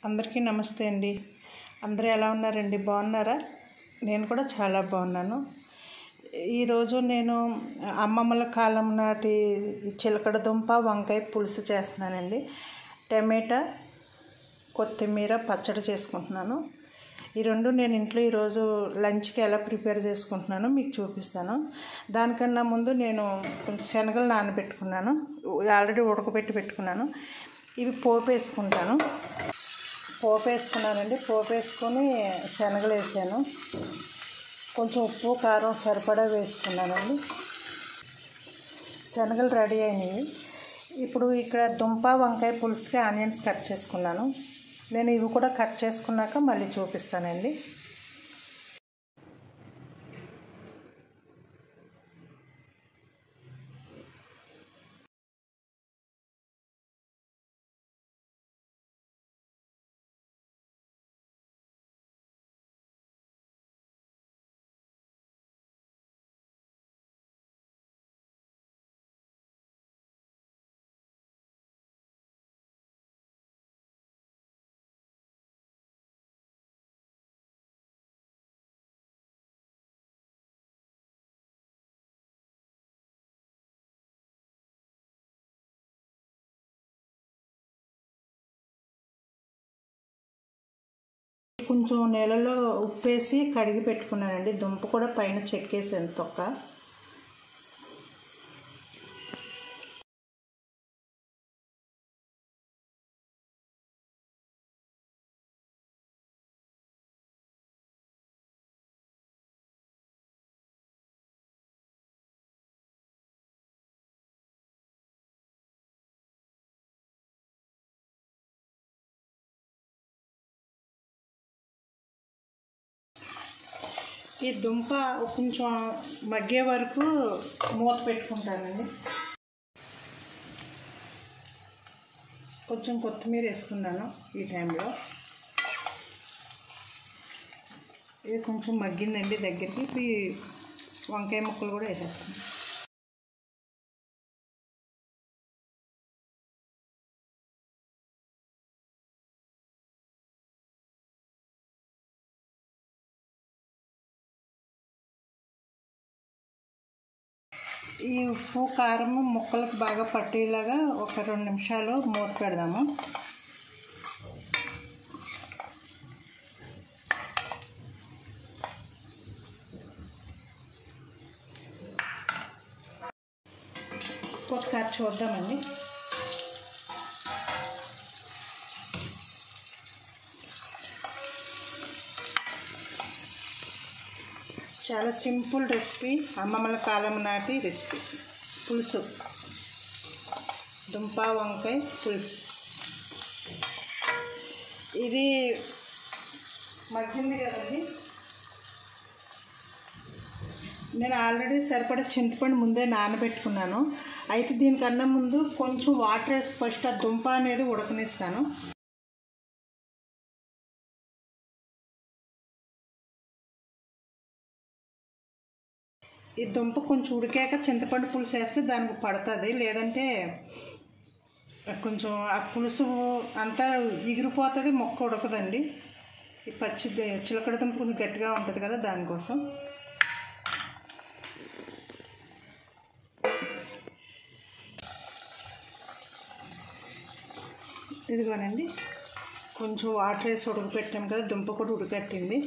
అందరికీ నమస్తే అండి అందరూ ఎలా ఉన్నారండి బాగున్నారా నేను కూడా చాలా బాగున్నాను ఈరోజు నేను అమ్మమ్మల కాలం నాటి చిలకడ దుంప వంకాయ పులుసు చేస్తున్నానండి టమాటా కొత్తిమీర పచ్చడి చేసుకుంటున్నాను ఈ రెండు నేను ఇంట్లో ఈరోజు లంచ్కి ఎలా ప్రిపేర్ చేసుకుంటున్నానో మీకు చూపిస్తాను దానికన్నా ముందు నేను కొంచెం శనగలు నానబెట్టుకున్నాను ఆల్రెడీ ఉడకబెట్టి పెట్టుకున్నాను ఇవి పోపు వేసుకుంటాను పోపు వేసుకున్నానండి పోపు వేసుకొని శనగలు వేసాను కొంచెం ఉప్పు కారం సరిపడా వేసుకున్నానండి శనగలు రెడీ అయినాయి ఇప్పుడు ఇక్కడ దుంప వంకాయ పులుసుకి ఆనియన్స్ కట్ చేసుకున్నాను నేను ఇవి కూడా కట్ చేసుకున్నాక మళ్ళీ చూపిస్తానండి కొంచెం నీళ్ళలో ఉప్పేసి కడిగి పెట్టుకున్నానండి దుంప కూడా పైన చెక్కేసాను తొక్క ఈ దుంప కొంచెం మగ్గే వరకు మూత పెట్టుకుంటానండి కొంచెం కొత్తిమీర వేసుకున్నాను ఈ టైంలో ఇది కొంచెం మగ్గిందండి దగ్గరికి ఇప్పుడు ఈ వంకాయ ముక్కలు కూడా వేసేస్తాను ఈ ఉప్పు కారం ముక్కలకు బాగా పట్టేలాగా ఒక రెండు నిమిషాలు మూత పెడదాము ఒకసారి చూద్దామండి చాలా సింపుల్ రెసిపీ అమ్మమ్మల కాలం నాటి రెసిపీ పులుసు దుంప వంకాయ పులుసు ఇది మగ్గింది కదండి నేను ఆల్రెడీ సరిపడా చింతపండు ముందే నానబెట్టుకున్నాను అయితే దీనికన్నా ముందు కొంచెం వాటర్ వేసి ఫస్ట్ ఆ దుంప అనేది ఉడకనిస్తాను ఈ దుంప కొంచెం ఉడికాక చింతపండు పులుసు వేస్తే దానికి పడుతుంది లేదంటే కొంచెం ఆ పులుసు అంతా ఎగిరిపోతుంది మొక్క ఉడకదండి ఈ పచ్చి చిలకడ దుంప కొంచెం గట్టిగా ఉంటుంది కదా దానికోసం ఇదిగోనండి కొంచెం వాటర్ వేసి ఉడకపెట్టాం కదా దుంప కూడా ఉడకట్టింది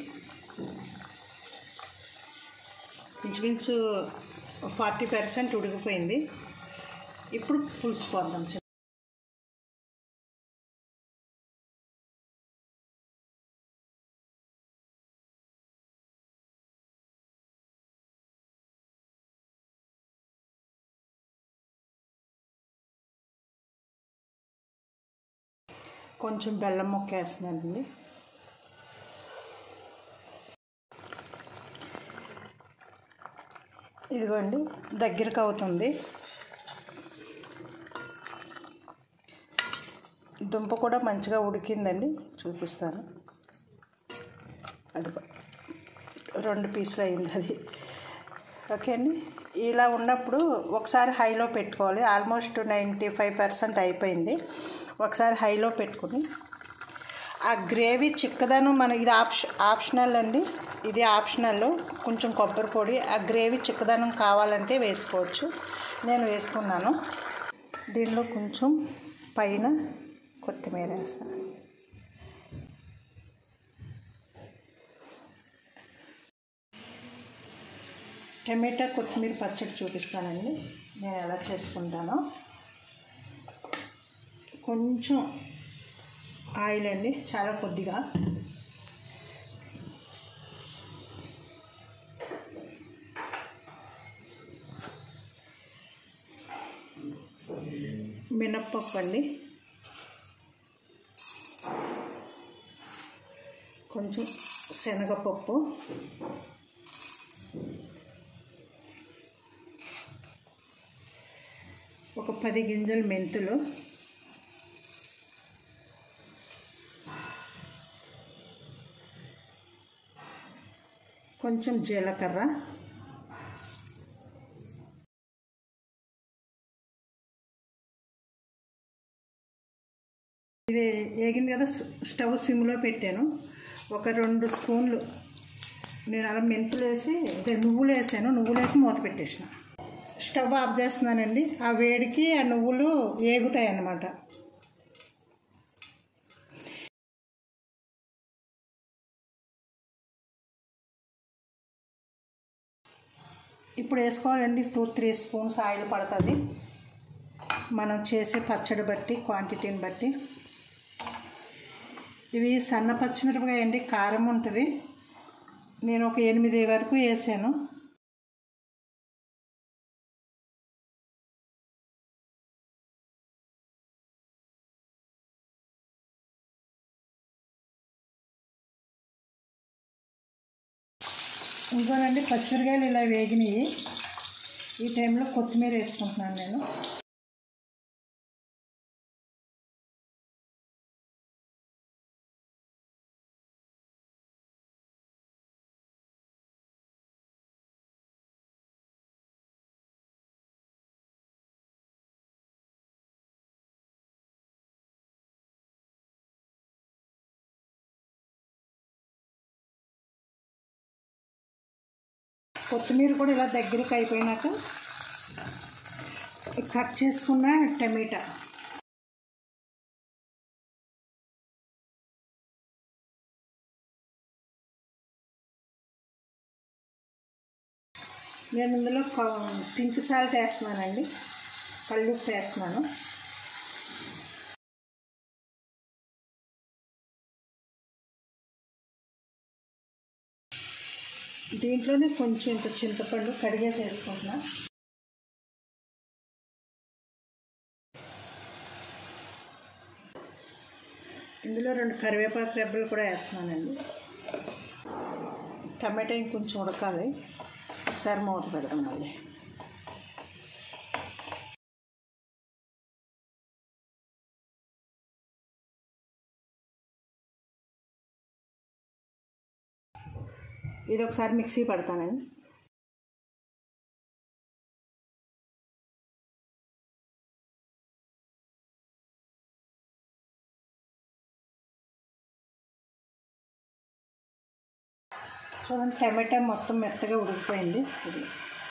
ఇంచుమించు ఫార్టీ పర్సెంట్ ఉడికిపోయింది ఇప్పుడు పులుసు పోద్దాం కొంచెం బెల్లం ముక్క వేస్తున్నానండి ఇదిగోండి దగ్గరకు అవుతుంది దుంప కూడా మంచిగా ఉడికిందండి చూపిస్తాను అది రెండు పీసులు అయింది అది ఓకే అండి ఇలా ఉన్నప్పుడు ఒకసారి హైలో పెట్టుకోవాలి ఆల్మోస్ట్ నైంటీ ఫైవ్ పర్సెంట్ అయిపోయింది ఒకసారి హైలో పెట్టుకుని ఆ గ్రేవీ చిక్కదనం మన ఇది ఆప్ష ఆప్షనల్ అండి ఇది ఆప్షనల్ కొంచెం కొబ్బరి పొడి ఆ గ్రేవీ చిక్కదనం కావాలంటే వేసుకోవచ్చు నేను వేసుకున్నాను దీనిలో కొంచెం పైన కొత్తిమీర వేస్తాను టమాటా కొత్తిమీర పచ్చడి చూపిస్తానండి నేను ఎలా చేసుకుంటానో కొంచెం ఆయిల్ అండి చాలా కొద్దిగా మినప్పప్పు అండి కొంచెం శనగపప్పు ఒక పది గింజలు మెంతులు కొంచెం జీలకర్ర ఇది వేగింది కదా స్టవ్ సిమ్లో పెట్టాను ఒక రెండు స్పూన్లు నేను అలా మెంతులు వేసి అంటే నువ్వులు వేసాను నువ్వులు వేసి మూత పెట్టేసిన స్టవ్ ఆఫ్ చేస్తున్నానండి ఆ వేడికి ఆ నువ్వులు వేగుతాయి అన్నమాట ఇప్పుడు వేసుకోవాలండి టూ త్రీ స్పూన్స్ ఆయిల్ పడుతుంది మనం చేసే పచ్చడి బట్టి క్వాంటిటీని బట్టి ఇవి సన్న పచ్చిమిరపకాయ అండి కారం ఉంటుంది నేను ఒక ఎనిమిది వరకు వేసాను ఇంకోనండి పచ్చిమిరకాయలు ఇలా వేగినాయి ఈ టైంలో కొత్తిమీర వేసుకుంటున్నాను నేను కొత్తిమీర కూడా ఇలా దగ్గరికి అయిపోయినాక కట్ చేసుకున్న టమాటా నేను ఇందులో పింక్ సాల్ట్ వేస్తున్నానండి కళ్ళుప్పు వేస్తున్నాను దీంట్లోనే కొంచెం ఇంత చింతపండు కడిగేసి వేసుకుంటున్నా ఇందులో రెండు కరివేపాకు రెబ్బలు కూడా వేస్తున్నానండి టమాటా ఇంకొంచెం ఉడకాలి ఒకసారి మూత పెడదాం మళ్ళీ ఇది ఒకసారి మిక్సీ పడతానండి చూడండి టమాటా మొత్తం మెత్తగా ఉడికిపోయింది ఇది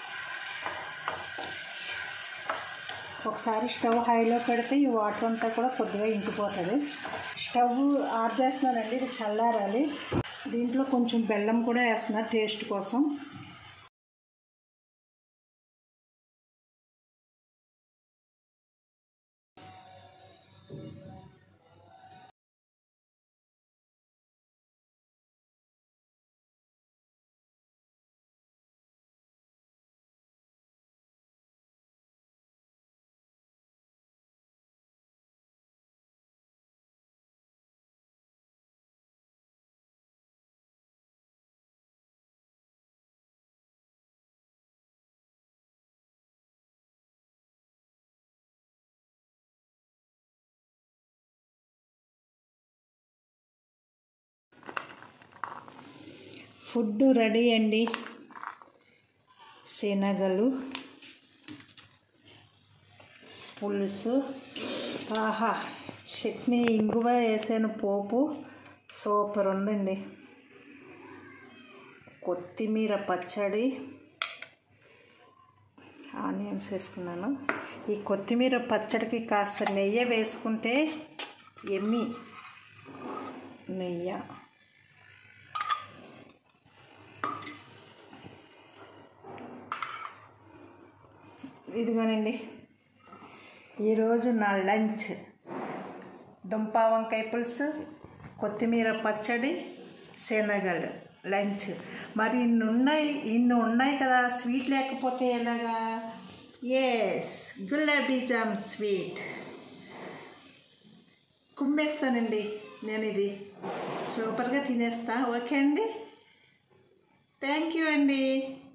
ఒకసారి స్టవ్ హైలో పెడితే ఈ వాటర్ అంతా కూడా కొద్దిగా ఇంకిపోతుంది స్టవ్ ఆఫ్ చేస్తున్నానండి ఇది చల్లారాలి దీంట్లో కొంచెం బెల్లం కూడా వేస్తున్నారు టేస్ట్ కోసం ఫుడ్ రెడీ అండి శనగలు పులుసు ఆహా చట్నీ ఇంగువ వేసాను పోపు సూపర్ ఉందండి కొత్తిమీర పచ్చడి ఆనియన్స్ వేసుకున్నాను ఈ కొత్తిమీర పచ్చడికి కాస్త నెయ్యి వేసుకుంటే ఎమ్మి నెయ్యి ఇదిగోనండి ఈరోజు నా లంచ్ దుంప వంకాయ పులుసు కొత్తిమీర పచ్చడి శనగలు లంచ్ మరి ఇన్ని ఉన్నాయి ఇన్ని ఉన్నాయి కదా స్వీట్ లేకపోతే ఎలాగా ఎస్ గులాబీ జామ్ స్వీట్ కుమ్మేస్తానండి నేను ఇది సూపర్గా తినేస్తా ఓకే అండి థ్యాంక్ యూ అండి